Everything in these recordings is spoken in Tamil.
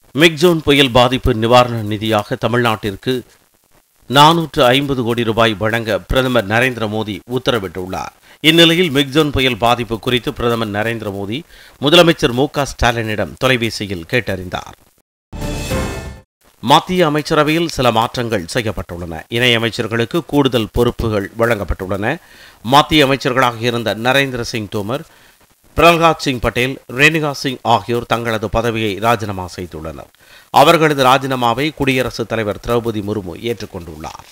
மிக்ஜோன் புயல் பாதிப்பு நிவாரண நிதியாக தமிழ்நாட்டிற்கு நானூற்று ஐம்பது கோடி ரூபாய் வழங்க பிரதமர் நரேந்திர மோடி உத்தரவிட்டுள்ளார் இந்நிலையில் மிக்ஜோன் புயல் பாதிப்பு குறித்து பிரதமர் நரேந்திர மோடி முதலமைச்சர் மு க ஸ்டாலினிடம் தொலைபேசியில் கேட்டறிந்தார் மத்திய அமைச்சரவையில் சில மாற்றங்கள் செய்யப்பட்டுள்ளன இணையமைச்சர்களுக்கு கூடுதல் பொறுப்புகள் வழங்கப்பட்டுள்ளன மத்திய அமைச்சர்களாக இருந்த நரேந்திர சிங் தோமர் பிரல்ஹாத் சிங் பட்டேல் ரேணுகா சிங் ஆகியோர் தங்களது பதவியை ராஜினாமா செய்துள்ளனர் அவர்களது ராஜினாமாவை குடியரசுத் தலைவர் திரௌபதி முர்மு ஏற்றுக்கொண்டுள்ளார்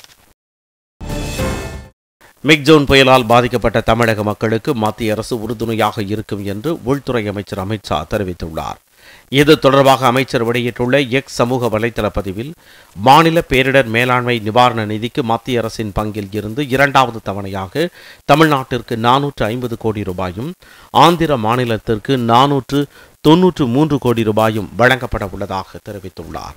மிக்ஜோன் புயலால் பாதிக்கப்பட்ட தமிழக மக்களுக்கு மத்திய அரசு உறுதுணையாக இருக்கும் என்று உள்துறை அமைச்சர் அமித்ஷா தெரிவித்துள்ளார் இது தொடர்பாக அமைச்சர் வெளியிட்டுள்ள எக்ஸ் சமூக வலைதள பதிவில் மாநில பேரிடர் மேலாண்மை நிவாரண நிதிக்கு மத்திய அரசின் பங்கில் இருந்து இரண்டாவது தவணையாக தமிழ்நாட்டிற்கு நானூற்று ஐம்பது கோடி ரூபாயும் ஆந்திர மாநிலத்திற்கு நானூற்று தொன்னூற்று மூன்று கோடி ரூபாயும் வழங்கப்பட உள்ளதாக தெரிவித்துள்ளார்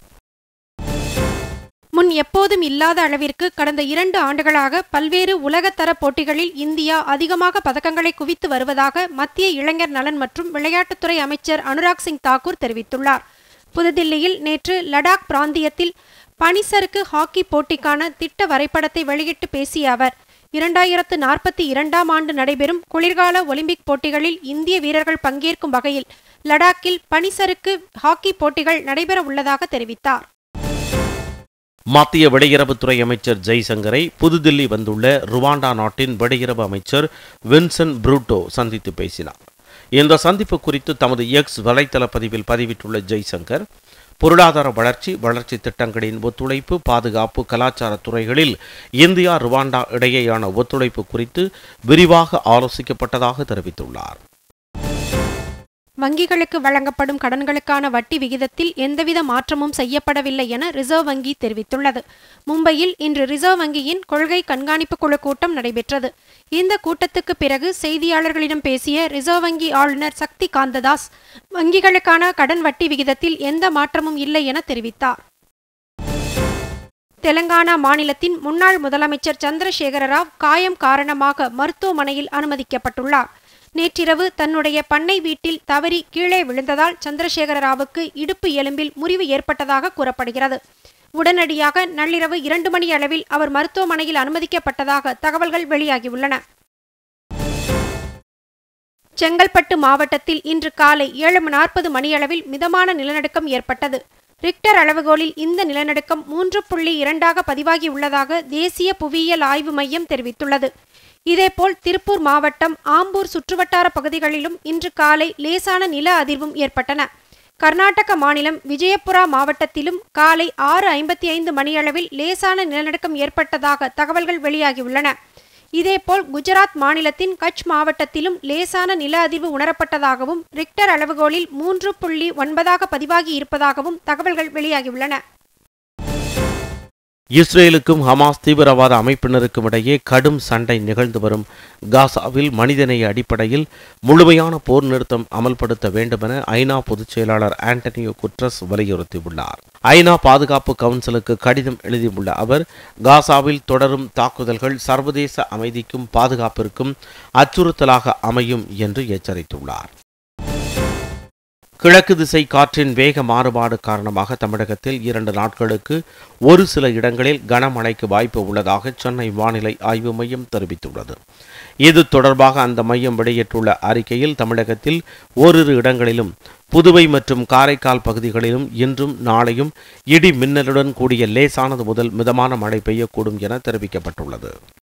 முன் எப்போதும் இல்லாத அளவிற்கு கடந்த இரண்டு ஆண்டுகளாக பல்வேறு உலகத்தர போட்டிகளில் இந்தியா அதிகமாக பதக்கங்களை குவித்து வருவதாக மத்திய இளைஞர் நலன் மற்றும் விளையாட்டுத்துறை அமைச்சர் அனுராக் சிங் தாக்கூர் தெரிவித்துள்ளார் புதுதில்லியில் நேற்று லடாக் பிராந்தியத்தில் பனிசறுக்கு ஹாக்கி போட்டிக்கான திட்ட வரைபடத்தை வெளியிட்டு பேசிய அவர் இரண்டாயிரத்து நாற்பத்தி இரண்டாம் ஆண்டு நடைபெறும் குளிர்கால ஒலிம்பிக் போட்டிகளில் இந்திய வீரர்கள் பங்கேற்கும் வகையில் லடாக்கில் பனிசறுக்கு ஹாக்கி போட்டிகள் நடைபெற உள்ளதாக தெரிவித்தார் மத்திய வெளியுறவுத்துறை அமைச்சர் ஜெய்சங்கரை புதுதில்லி வந்துள்ள ருவாண்டா நாட்டின் வெளியுறவு அமைச்சர் வின்சென்ட் ப்ரூட்டோ சந்தித்து பேசினார் இந்த சந்திப்பு குறித்து தமது எக்ஸ் வலைத்தள பதிவில் பதிவிட்டுள்ள ஜெய்சங்கர் பொருளாதார வளர்ச்சி வளர்ச்சி திட்டங்களின் ஒத்துழைப்பு பாதுகாப்பு கலாச்சார துறைகளில் இந்தியா ருவாண்டா இடையேயான ஒத்துழைப்பு குறித்து விரிவாக ஆலோசிக்கப்பட்டதாக தெரிவித்துள்ளார் வங்கிகளுக்கு வழங்கப்படும் கடன்களுக்கான வட்டி விகிதத்தில் எந்தவித மாற்றமும் செய்யப்படவில்லை என ரிசர்வ் வங்கி தெரிவித்துள்ளது மும்பையில் இன்று ரிசர்வ் வங்கியின் கொள்கை கண்காணிப்பு குழு கூட்டம் நடைபெற்றது இந்த கூட்டத்துக்கு பிறகு செய்தியாளர்களிடம் பேசிய ரிசர்வ் வங்கி ஆளுநர் சக்தி காந்ததாஸ் வங்கிகளுக்கான கடன் வட்டி விகிதத்தில் எந்த மாற்றமும் இல்லை என தெரிவித்தார் தெலங்கானா மாநிலத்தின் முன்னாள் முதலமைச்சர் சந்திரசேகர ராவ் காயம் காரணமாக மருத்துவமனையில் அனுமதிக்கப்பட்டுள்ளார் நேற்றிரவு தன்னுடைய பண்ணை வீட்டில் தவறி கீழே விழுந்ததால் சந்திரசேகர ராவுக்கு இடுப்பு எலும்பில் முறிவு ஏற்பட்டதாக கூறப்படுகிறது உடனடியாக நள்ளிரவு இரண்டு மணி அளவில் அவர் மருத்துவமனையில் அனுமதிக்கப்பட்டதாக தகவல்கள் வெளியாகியுள்ளன செங்கல்பட்டு மாவட்டத்தில் இன்று காலை ஏழு நாற்பது மணியளவில் மிதமான நிலநடுக்கம் ஏற்பட்டது ரிக்டர் அளவுகோலில் இந்த நிலநடுக்கம் மூன்று புள்ளி இரண்டாக பதிவாகியுள்ளதாக தேசிய புவியியல் ஆய்வு மையம் தெரிவித்துள்ளது இதேபோல் திருப்பூர் மாவட்டம் ஆம்பூர் சுற்றுவட்டார பகுதிகளிலும் இன்று காலை லேசான நில அதிர்வும் ஏற்பட்டன கர்நாடக மாநிலம் விஜயபுரா மாவட்டத்திலும் காலை ஆறு ஐம்பத்தி ஐந்து மணியளவில் லேசான நிலநடுக்கம் ஏற்பட்டதாக தகவல்கள் வெளியாகியுள்ளன இதேபோல் குஜராத் மாநிலத்தின் கட்ச் மாவட்டத்திலும் லேசான நில அதிர்வு உணரப்பட்டதாகவும் ரிக்டர் அளவுகோலில் மூன்று புள்ளி ஒன்பதாக பதிவாகி இருப்பதாகவும் தகவல்கள் வெளியாகியுள்ளன இஸ்ரேலுக்கும் ஹமாஸ் தீவிரவாத அமைப்பினருக்கும் இடையே கடும் சண்டை நிகழ்ந்து வரும் காசாவில் மனிதநேய அடிப்படையில் முழுமையான போர் நிறுத்தம் அமல்படுத்த வேண்டுமென ஐநா பொதுச் செயலாளர் ஆண்டனியோ குட்ரஸ் வலியுறுத்தியுள்ளார் ஐநா பாதுகாப்பு கவுன்சிலுக்கு கடிதம் எழுதியுள்ள அவர் காசாவில் தொடரும் தாக்குதல்கள் சர்வதேச அமைதிக்கும் பாதுகாப்பிற்கும் அச்சுறுத்தலாக அமையும் என்று எச்சரித்துள்ளார் கிழக்கு திசை காற்றின் வேக மாறுபாடு காரணமாக தமிழகத்தில் இரண்டு நாட்களுக்கு ஒரு சில இடங்களில் கனமழைக்கு வாய்ப்பு உள்ளதாக சென்னை வானிலை ஆய்வு மையம் தெரிவித்துள்ளது இது தொடர்பாக அந்த மையம் வெளியிட்டுள்ள அறிக்கையில் தமிழகத்தில் ஓரிரு இடங்களிலும் புதுவை மற்றும் காரைக்கால் பகுதிகளிலும் இன்றும் நாளையும் இடி மின்னலுடன் கூடிய லேசானது முதல் மிதமான மழை பெய்யக்கூடும் என தெரிவிக்கப்பட்டுள்ளது